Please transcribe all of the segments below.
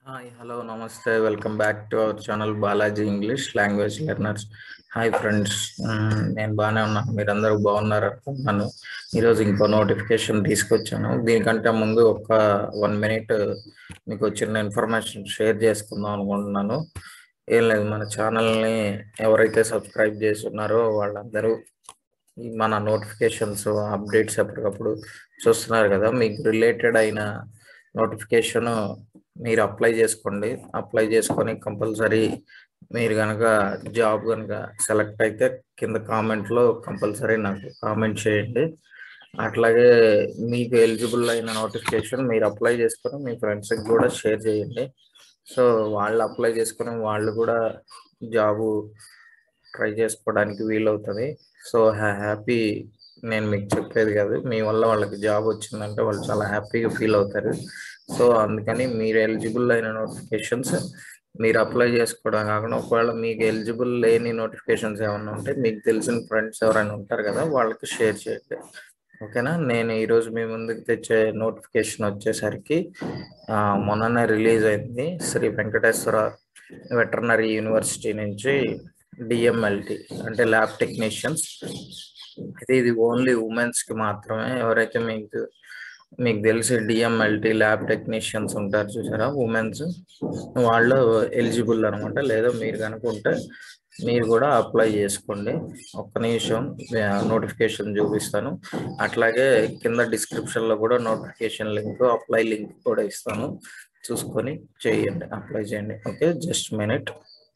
hi hello నమస్తే welcome back to our channel Balaji English language learners hi friends నేను బాగానే ఉన్నాను మీరందరూ బాగున్నారు అనుకుంటున్నాను ఈరోజు ఇంకో నోటిఫికేషన్ తీసుకొచ్చాను దీనికంటే ముందు ఒక వన్ మినిట్ మీకు వచ్చిన ఇన్ఫర్మేషన్ షేర్ చేసుకుందాం అనుకుంటున్నాను ఏం లేదు మన ఛానల్ని ఎవరైతే సబ్స్క్రైబ్ చేసి ఉన్నారో వాళ్ళందరూ ఈ మన నోటిఫికేషన్స్ అప్డేట్స్ ఎప్పటికప్పుడు చూస్తున్నారు కదా మీకు రిలేటెడ్ అయిన నోటిఫికేషన్ మీరు అప్లై చేసుకోండి అప్లై చేసుకొని కంపల్సరీ మీరు కనుక జాబ్ కనుక సెలెక్ట్ అయితే కింద కామెంట్లో కంపల్సరీ నాకు కామెంట్ చేయండి అట్లాగే మీకు ఎలిజిబుల్ అయిన నోటిఫికేషన్ మీరు అప్లై చేసుకొని మీ ఫ్రెండ్స్కి కూడా షేర్ చేయండి సో వాళ్ళు అప్లై చేసుకుని వాళ్ళు కూడా జాబు ట్రై చేసుకోవడానికి వీలవుతుంది సో హ్యాపీ నేను మీకు చెప్పేది కాదు మీ వల్ల వాళ్ళకి జాబ్ వచ్చిందంటే వాళ్ళు చాలా హ్యాపీగా ఫీల్ అవుతారు సో అందుకని మీరు ఎలిజిబుల్ అయిన నోటిఫికేషన్స్ మీరు అప్లై చేసుకోవడం కాకుండా ఒకవేళ మీకు ఎలిజిబుల్ లేని నోటిఫికేషన్స్ ఏమైనా ఉంటే మీకు తెలిసిన ఫ్రెండ్స్ ఎవరైనా ఉంటారు కదా వాళ్ళకి షేర్ చేయండి ఓకేనా నేను ఈరోజు మీ ముందుకు తెచ్చే నోటిఫికేషన్ వచ్చేసరికి మొన్ననే రిలీజ్ అయింది శ్రీ వెంకటేశ్వర వెటర్నరీ యూనివర్సిటీ నుంచి డిఎంఎల్టి అంటే ల్యాబ్ టెక్నీషియన్స్ అయితే ఇది ఓన్లీ ఉమెన్స్కి మాత్రమే ఎవరైతే మీకు మీకు తెలిసి డిఎంఎల్టీ ల్యాబ్ టెక్నీషియన్స్ ఉంటారు చూసారా ఉమెన్స్ వాళ్ళు ఎలిజిబుల్ అనమాట లేదా మీరు కనుకుంటే మీరు కూడా అప్లై చేసుకోండి ఒక్క నిమిషం నోటిఫికేషన్ చూపిస్తాను అట్లాగే కింద డిస్క్రిప్షన్లో కూడా నోటిఫికేషన్ లింక్ అప్లై లింక్ కూడా ఇస్తాను చూసుకొని చేయండి అప్లై చేయండి ఓకే జస్ట్ మినిట్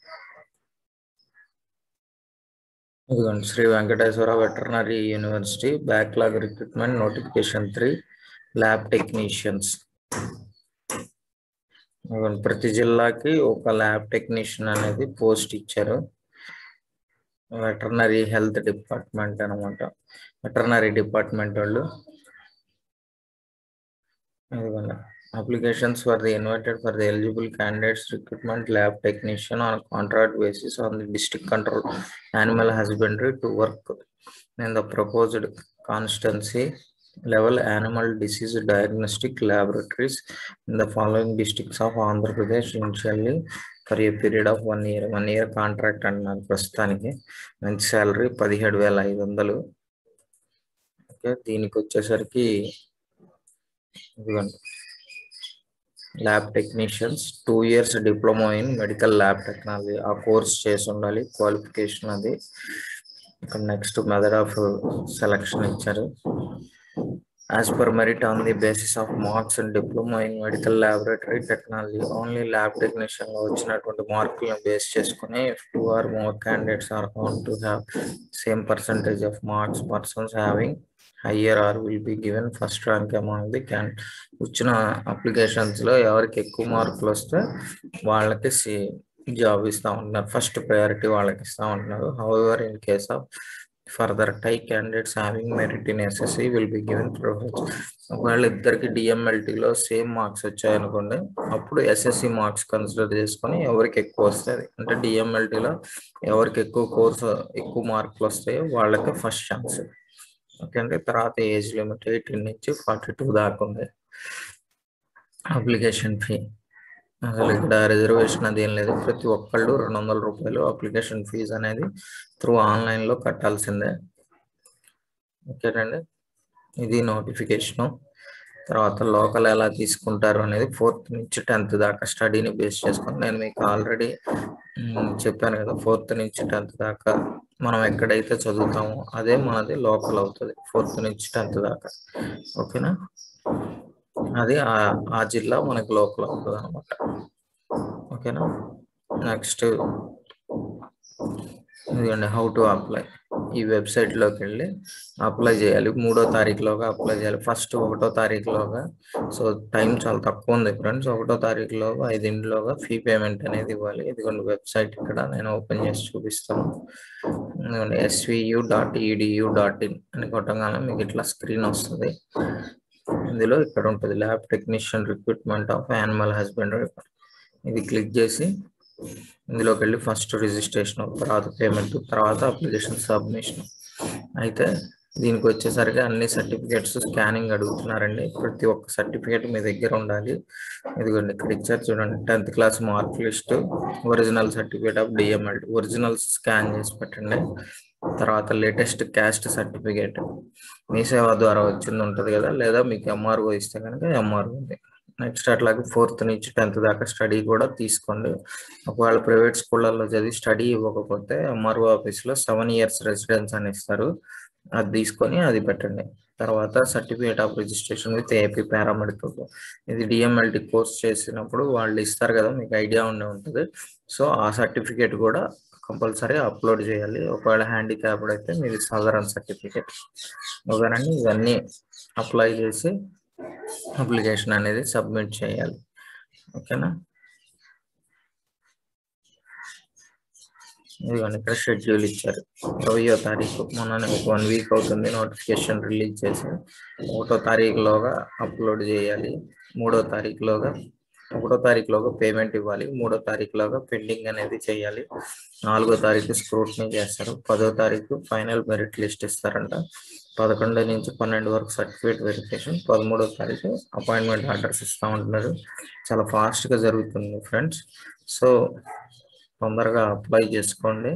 ఇదిగోండి Sri Venkateswara veterinary university backlog recruitment notification three lab technicians ప్రతి జిల్లాకి ఒక ల్యాబ్ టెక్నీషియన్ అనేది పోస్ట్ ఇచ్చారు వెటర్నరీ హెల్త్ డిపార్ట్మెంట్ అనమాట వెటర్నరీ డిపార్ట్మెంట్ వాళ్ళు ఇదిగోండి applications for the invited for the eligible candidates recruitment lab technician on a contract basis on the district control animal husbandry to work in the proposed constancy level animal disease diagnostic laboratories in the following districts of Andhra Pradesh initially for a period of one year one year contract అన్నారు ప్రస్తుతానికి మంచి salary పదిహేడు వేల ఐదు వందలు okay దీనికి వచ్చేసరికి ఇదిగోండి lab technicians two years diploma in medical lab technology ఆ కోర్స్ చేసి ఉండాలి క్వాలిఫికేషన్ అది ఇక్కడ నెక్స్ట్ మెథడ్ ఆఫ్ సెలక్షన్ ఇచ్చారు as per merit on the basis of marks and diploma in medical laboratory technology only lab technician లో వచ్చినటువంటి మార్కులను base చేసుకుని two or more candidates are found to have same percentage of marks persons having higher are will be given first rank among the can వచ్చిన applications లో ఎవరికి ఎక్కువ మార్కులు వస్తే వాళ్ళకి సి జాబ్ ఇస్తా ఉంటున్నారు ఫస్ట్ ప్రయారిటీ వాళ్ళకి ఇస్తా ఉంటున్నారు however in case of further tie candidates having merit in SSC will be given preference ఒకవేళ ఇద్దరికి డిఎంఎల్టీలో సేమ్ మార్క్స్ వచ్చాయనుకోండి అప్పుడు ఎస్ఎస్సి మార్క్స్ కన్సిడర్ చేసుకొని ఎవరికి ఎక్కువ వస్తుంది అంటే డిఎంఎల్టీలో ఎవరికి ఎక్కువ కోర్సు ఎక్కువ మార్కులు వస్తాయో వాళ్ళకి ఫస్ట్ ఛాన్స్ ఓకే అండి తర్వాత ఏజ్ లిమిట్ ఎయిటీన్ నుంచి ఫార్టీ టూ దాకా ఉంది అప్లికేషన్ ఫీ అసలు ఇక్కడ రిజర్వేషన్ అది ఏం లేదు ప్రతి ఒక్కళ్ళు రెండు వందల రూపాయలు అప్లికేషన్ ఫీజు అనేది త్రూ ఆన్లైన్లో కట్టాల్సిందే ఓకేనండి ఇది నోటిఫికేషను తర్వాత లోకల్ ఎలా తీసుకుంటారు అనేది ఫోర్త్ నుంచి టెన్త్ దాకా స్టడీని బేస్ చేసుకొని నేను మీకు ఆల్రెడీ చెప్పాను కదా ఫోర్త్ నుంచి టెన్త్ దాకా మనం ఎక్కడైతే చదువుతామో అదే మనది లోకల్ అవుతుంది ఫోర్త్ నుంచి టెన్త్ దాకా ఓకేనా అది ఆ జిల్లా మనకి లోకల్ అవుతుంది అనమాట ఓకేనా నెక్స్ట్ ఇదిగోండి హౌ టు అప్లై ఈ వెబ్సైట్లోకి వెళ్ళి అప్లై చేయాలి మూడో తారీఖులోగా అప్లై చేయాలి ఫస్ట్ ఒకటో తారీఖులోగా సో టైం చాలా తక్కువ ఉంది ఫ్రెండ్స్ ఒకటో తారీఖులోగా ఐదింటిలోగా ఫీ పేమెంట్ అనేది ఇవ్వాలి ఇదిగోండి వెబ్సైట్ ఇక్కడ నేను ఓపెన్ చేసి చూపిస్తాను ఇదిగోండి SVU dot EDU dot in అని కొట్టగానే మీకు ఇట్లా స్క్రీన్ వస్తుంది ఇందులో ఇక్కడ ఉంటుంది lab technician recruitment of animal husbandry ఇది క్లిక్ చేసి ఇందులోకి వెళ్ళి ఫస్ట్ రిజిస్ట్రేషన్ తర్వాత పేమెంట్ తర్వాత అప్లికేషన్ సబ్మిషన్ అయితే దీనికి వచ్చేసరికి అన్ని సర్టిఫికేట్స్ స్కానింగ్ అడుగుతున్నారండి ప్రతి ఒక్క సర్టిఫికేట్ మీ దగ్గర ఉండాలి ఇదిగోండి ఇక్కడ ఇచ్చారు చూడండి tenth class mark list original certificate of DML original scan చేసి పెట్టండి తర్వాత లేటెస్ట్ క్యాస్ట్ సర్టిఫికేట్ మీ సేవ ద్వారా వచ్చింది ఉంటుంది కదా లేదా మీకు ఎంఆర్ఓ ఇస్తే కనుక ఎంఆర్ఓ ఉంది నెక్స్ట్ అట్లాగే ఫోర్త్ నుంచి టెన్త్ దాకా స్టడీ కూడా తీసుకోండి ఒకవేళ ప్రైవేట్ స్కూళ్ళల్లో చదివి స్టడీ ఇవ్వకపోతే ఎంఆర్ఓ ఆఫీస్లో సెవెన్ ఇయర్స్ రెసిడెన్స్ అని ఇస్తారు అది తీసుకొని అది పెట్టండి తర్వాత certificate of registration with AP paramedical ఇది డిఎంఎల్టీ కోర్స్ చేసినప్పుడు వాళ్ళు ఇస్తారు కదా మీకు ఐడియా ఉండే ఉంటుంది సో ఆ సర్టిఫికేట్ కూడా కంపల్సరీ అప్లోడ్ చేయాలి ఒకవేళ హ్యాండిక్యాప్డ్ అయితే మీది సాధారణ సర్టిఫికేట్ ఓకేనండి ఇవన్నీ అప్లై చేసి అప్లికేషన్ అనేది సబ్మిట్ చేయాలి ఓకేనా ఇదిగోండి ఇక్కడ షెడ్యూల్ ఇచ్చారు ఇరవయో తారీఖు మొన్న ఒక వన్ వీక్ అవుతుంది నోటిఫికేషన్ రిలీజ్ చేసి ఒకటో తారీఖులోగా అప్లోడ్ చేయాలి మూడో తారీఖులోగా ఒకటో తారీఖులోగా పేమెంట్ ఇవ్వాలి మూడో తారీఖులోగా పెండింగ్ అనేది చేయాలి నాలుగో తారీఖు స్క్రూట్నీ చేస్తారు పదో తారీఖు ఫైనల్ మెరిట్ లిస్ట్ ఇస్తారంట పదకొండు నుంచి పన్నెండు వరకు సర్టిఫికేట్ వెరిఫికేషన్ పదమూడో తారీఖు అపాయింట్మెంట్ ఆర్డర్స్ ఇస్తూ ఉంటున్నారు చాలా ఫాస్ట్గా జరుగుతుంది ఫ్రెండ్స్ సో తొందరగా అప్లై చేసుకోండి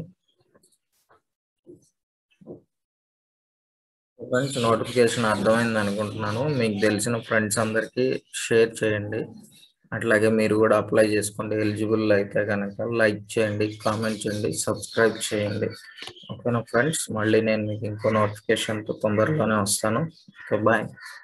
ఫ్రెండ్స్ నోటిఫికేషన్ అర్థమైంది అనుకుంటున్నాను మీకు తెలిసిన ఫ్రెండ్స్ అందరికీ షేర్ చేయండి అట్లాగే మీరు కూడా అప్లై చేసుకోండి ఎలిజిబుల్ అయితే కనుక లైక్ చేయండి కామెంట్ చేయండి సబ్స్క్రైబ్ చేయండి ఓకేనా ఫ్రెండ్స్ మళ్ళీ నేను మీకు ఇంకో నోటిఫికేషన్తో తొందరలోనే వస్తాను ఓకే బాయ్